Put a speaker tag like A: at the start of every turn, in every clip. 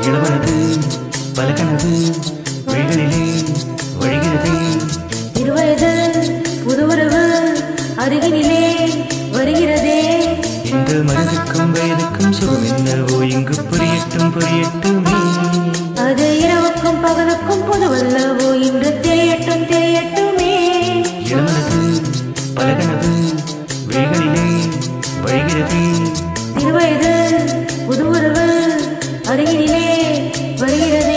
A: இளவனது பலகனது வழிகளிலே வழிகிறதே
B: இருவயது புது உறவு அருகினிலே வருகிறதே
A: இந்த மனதுக்கும் வயதுக்கும் சுகம் என்னவோ இங்கு புரியட்டும் புரியட்டுமே
B: அது இரவுக்கும் பகலுக்கும் பொதுவல்லவோ இன்று தெரியட்டும் தெரியட்டுமே
A: இளவனது பலகனது வழிகளிலே வழிகிறதே
B: இருவயது புது உறவு அருகினிலே வருகிறதே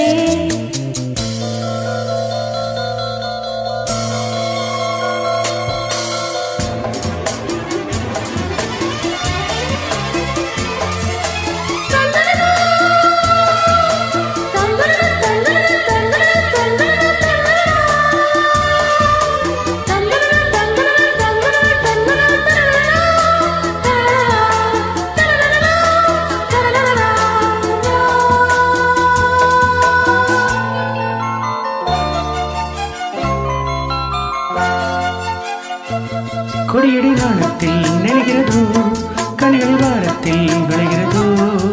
A: கொடியடி நாணத்தில் நெழுகிறதோ கனிகள் வாரத்தில் விளைகிறதோ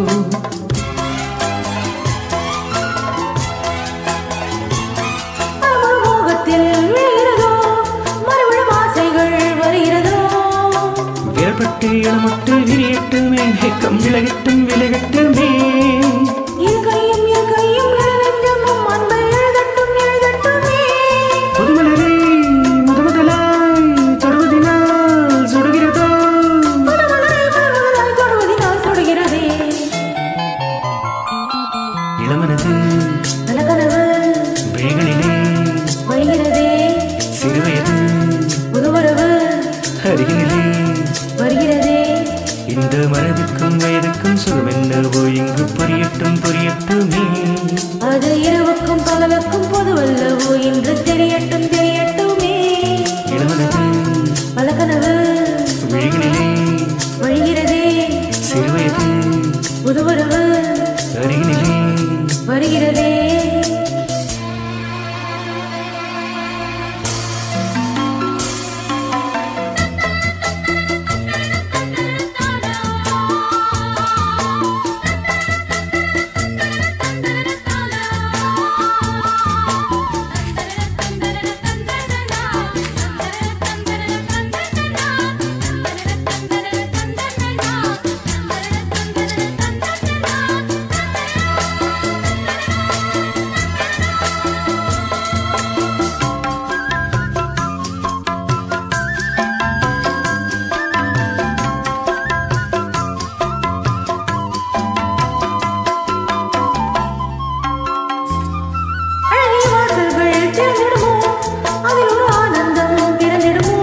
B: மோகத்தில் விழுகிறதோ மறுபடியும் ஆசைகள் வருகிறதோ
A: விரப்பட்டு இளமட்டு விரியட்டுமே வெக்கம் விலகட்டும் விலகட்டுமே
B: இரு கையும் இரு கையும் இழந்தமும் அன்பை எழுதட்டும் எழுதட்டுமே
A: புதுமலரே முத முதலாய் தொடுவதினால் சுடுகிறதோ
B: மனமலரை மனமலராய் தொடுவதினால் சுடுகிறதே
A: இளமனது
B: கனகனவு
A: விழிகளிலே
B: வழிகிறதே
A: சிறுவயது
B: புதுவரவு
A: அருகினிலே
B: வருகிறதே
A: இந்த மனதுக்கும் வயதுக்கும் சுகம் என்னவோ இங்கு புரியட்டும் புரியட்டுமே
B: அது இரவுக்கும் பகலுக்கும் பொதுவல்லவோ இன்று தெரியட்டும் தெரியட்டுமே
A: இளமனது
B: பல கனவு
A: விழிகளிலே
B: வழிகிறதே
A: சிறுவயது
B: புதுவரவு
A: அருகினிலே
B: வருகிறதே அழகிய வாசல்கள் திறந்திடுமோ அதில் ஒரு ஆனந்தம் பிறந்திடுமோ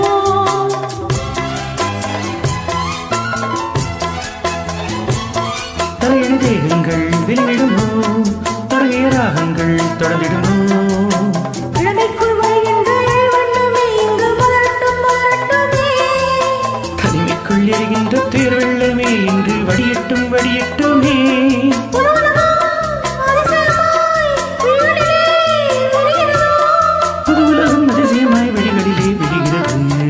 A: தலையணி தேகங்கள் வெளிவிடுமோ தொடங்கிய ராகங்கள் தொடர்ந்திடுமோ
B: இளமைக்குள் வருகின்ற வண்ணமே இங்கு மலரட்டும் மலரட்டுமே
A: தனிமைக்குள் எரிகின்ற தேர்வெள்ளமே இன்று வடியட்டும் வடியட்டுமே புது உலகம் அதிசயமாய் வழிகளிலே விடுகிறது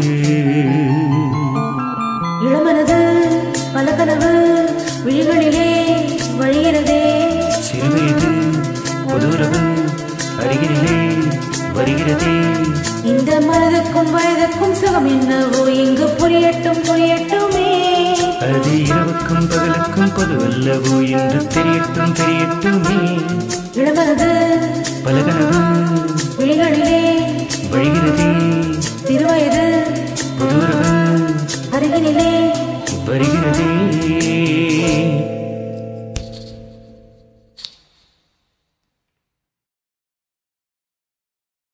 B: இளமனது பல கனவு விழிகளிலே வழிகிறதே
A: சிறுவயது புதுரவு அருகிலே வருகிறதே
B: இந்த மனதுக்கும் வயதுக்கும் சுகம் என்னவோ இங்கு புரியட்டும் புரியட்டுமே
A: அது இரவுக்கும் பகலுக்கும் பொதுவல்லவோ என்று தெரியட்டும் தெரியட்டுமே
B: இளமனது
A: பலகனவு
B: விழிகளிலே
A: வழிகிறதே
B: சிறுவயது
A: புதுரவு
B: அருகினிலே
A: வருகிறது